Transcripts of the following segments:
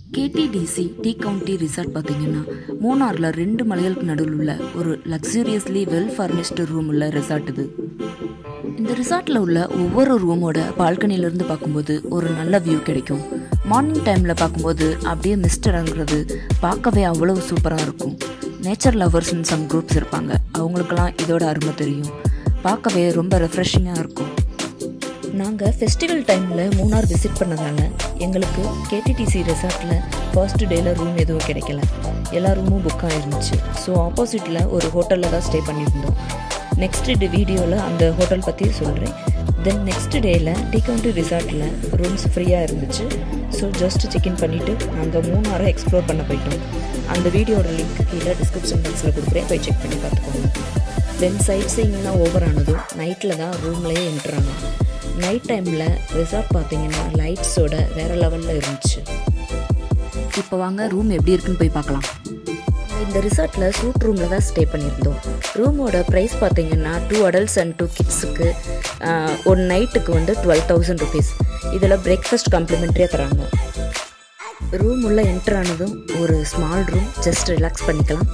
KTDC D county resort பார்த்தீங்கன்னா மூணாரில் ரெண்டு மலைகளுக்கு நடுவில் உள்ள ஒரு லக்ஸூரியஸ்லி வெல் ஃபர்னிஷ்டு ரூம் உள்ள ரிசார்ட் இது இந்த ரிசார்ட்டில் உள்ள ஒவ்வொரு ரூமோட பால்கனிலேருந்து பார்க்கும்போது ஒரு நல்ல வியூ கிடைக்கும் மார்னிங் டைமில் பார்க்கும்போது அப்படியே மிஸ்ட் இறங்குறது பார்க்கவே அவ்வளோ சூப்பராக இருக்கும் நேச்சர் லவர்ஸ்னு சம் குரூப்ஸ் இருப்பாங்க அவங்களுக்கெல்லாம் இதோட அருமை தெரியும் பார்க்கவே ரொம்ப ரெஃப்ரெஷிங்காக இருக்கும் நாங்கள் ஃபெஸ்டிவல் டைமில் மூணார் விசிட் பண்ணதால எங்களுக்கு கேடிடிசி ரெசார்ட்டில் ஃபர்ஸ்ட் டேயில் ரூம் எதுவும் கிடைக்கல எல்லா ரூமும் புக் ஆயிருந்துச்சு ஸோ ஆப்போசிட்டில் ஒரு ஹோட்டலில் தான் ஸ்டே பண்ணியிருந்தோம் நெக்ஸ்ட் டே வீடியோவில் அந்த ஹோட்டல் பற்றி சொல்கிறேன் தென் நெக்ஸ்ட் டேயில் டி கவுண்டி ரிசார்ட்டில் ரூம்ஸ் ஃப்ரீயாக இருந்துச்சு ஸோ ஜஸ்ட் செக்இன் பண்ணிவிட்டு நாங்கள் மூணாரை எக்ஸ்ப்ளோர் பண்ண போயிட்டோம் அந்த வீடியோட லிங்க் கீழே டிஸ்கிரிப்ஷன் பாக்ஸில் கொடுக்குறேன் போய் செக் பண்ணி பார்த்துக்கோங்க தென் சைட் சீயிங்லாம் ஓவர் ஆனதும் நைட்டில் தான் ரூம்லேயே என்ட்ராங்க நைட் டைமில் ரிசார்ட் பார்த்தீங்கன்னா லைட்ஸோட வேறு லெவலில் இருந்துச்சு இப்போ வாங்க ரூம் எப்படி இருக்குன்னு போய் பார்க்கலாம் இந்த ரிசார்ட்டில் சூட் ரூமில் தான் ஸ்டே பண்ணியிருந்தோம் ரூமோட ப்ரைஸ் பார்த்தீங்கன்னா டூ அடல்ட்ஸ் அண்ட் டூ கிட்ஸுக்கு ஒரு நைட்டுக்கு வந்து டுவெல் தௌசண்ட் ருபீஸ் இதில் பிரேக்ஃபாஸ்ட் காம்ப்ளிமெண்ட்ரியாக தராங்க ரூம் உள்ள என்டர் ஆனதும் ஒரு ஸ்மால் ரூம் ஜஸ்ட் ரிலாக்ஸ் பண்ணிக்கலாம்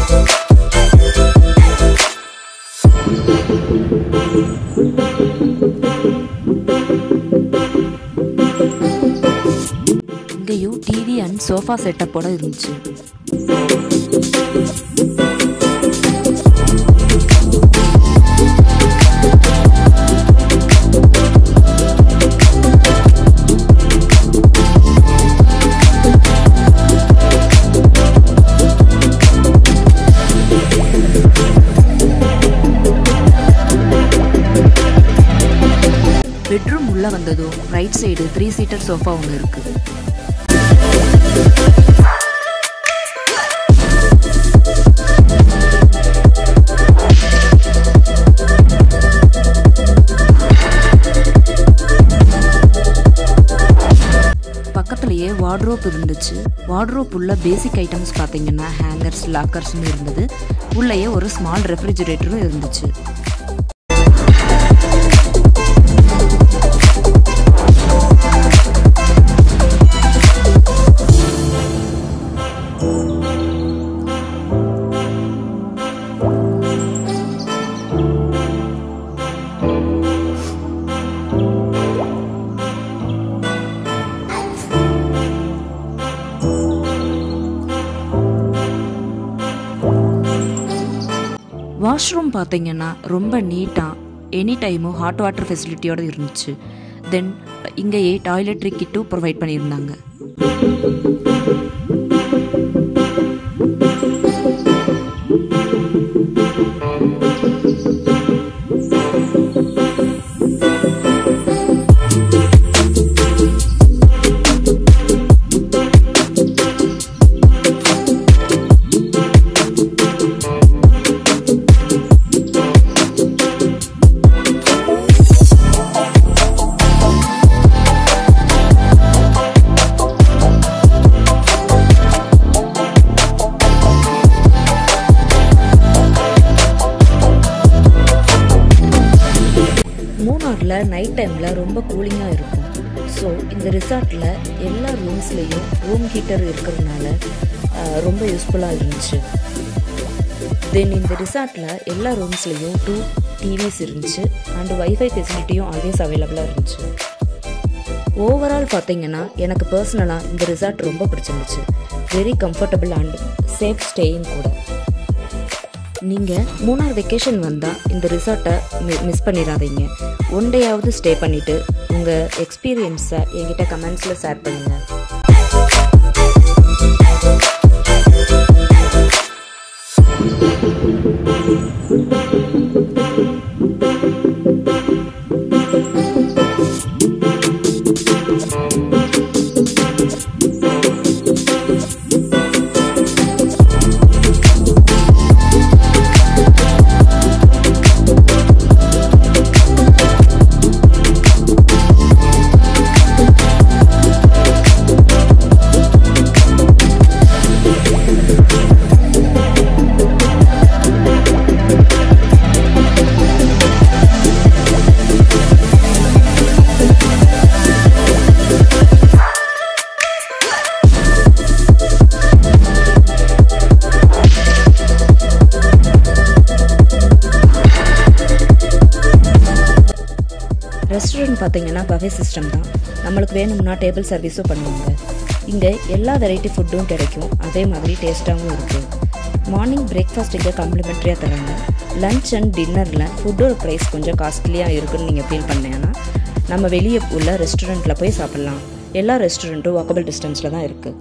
இங்கேயும் டிவி அண்ட் சோஃபா செட்டப்போட இருந்துச்சு பெட்ரூம் உள்ளே வந்ததும் right side three seater sofa ஒன்று இருக்குது பக்கத்துலேயே வார்ட்ரோப் இருந்துச்சு வார்ட்ரோப் உள்ள பேசிக் ஐட்டம்ஸ் பார்த்தீங்கன்னா ஹேங்கர்ஸ் லாக்கர்ஸ்னு இருந்தது உள்ளேயே ஒரு ஸ்மால் ரெஃப்ரிஜிரேட்டரும் இருந்துச்சு வாஷ்ரூம் பார்த்தீங்கன்னா ரொம்ப நீட்டாக எனி டைமும் ஹாட் வாட்டர் ஃபெசிலிட்டியோடு இருந்துச்சு தென் இங்கேயே டாய்லெட்ரி கிட்டும் ப்ரொவைட் பண்ணியிருந்தாங்க மூணாரில் நைட் டைமில் ரொம்ப கூலிங்காக இருக்கும் ஸோ இந்த ரிசார்ட்டில் எல்லா ரூம்ஸ்லேயும் ரூம் ஹீட்டர் இருக்கிறதுனால ஆஹ், ரொம்ப யூஸ்ஃபுல்லாக இருந்துச்சு தென் இந்த ரிசார்ட்டில் எல்லா ரூம்ஸ்லேயும் டூ டிவிஸ் இருந்துச்சு அண்ட் வைஃபை ஃபெசிலிட்டியும் ஆல்வேஸ் அவைலபிளாக இருந்துச்சு ஓவரால் பார்த்தீங்கன்னா எனக்கு பர்சனலாக இந்த ரிசார்ட் ரொம்ப பிடிச்சிருந்துச்சு very comfortable and safe staying கூட நீங்கள் மூணார் வெக்கேஷன் வந்தால் இந்த ரிசார்ட்டை மிஸ் பண்ணிடாதீங்க ஒன் டேயாவது ஸ்டே பண்ணிவிட்டு உங்கள் எக்ஸ்பீரியன்ஸை என்கிட்ட கமெண்ட்ஸில் ஷேர் பண்ணுங்கள் ரெஸ்டாரண்ட் பார்த்தீங்கன்னா பஃபே சிஸ்டம் தான் நம்மளுக்கு வேணும்னா டேபிள் சர்வீஸும் பண்ணுவாங்க இங்கே எல்லா வெரைட்டி ஃபுட்டும் கிடைக்கும் அதே மாதிரி டேஸ்ட்டாகவும் இருக்குது மார்னிங் பிரேக்ஃபாஸ்ட் இங்கே காம்ப்ளிமெண்ட்ரியாக தராங்க லஞ்ச் அண்ட் டின்னரில் ஃபுட்டோட ப்ரைஸ் கொஞ்சம் காஸ்ட்லியாக இருக்குன்னு நீங்கள் ஃபீல் பண்ணீங்கன்னா நம்ம வெளியே உள்ள ரெஸ்டாரண்ட்டில் போய் சாப்பிட்லாம் எல்லா ரெஸ்டாரண்ட்டும் வாக்கபிள் டிஸ்டன்ஸில் தான் இருக்குது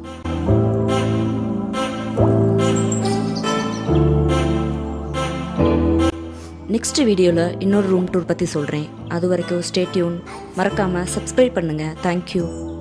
நெக்ஸ்ட் வீடியோவில் இன்னொரு ரூம் டூர் பற்றி சொல்கிறேன் அது வரைக்கும் ஸ்டேட்யூன் மறக்காமல் சப்ஸ்கிரைப் பண்ணுங்கள் தேங்க்யூ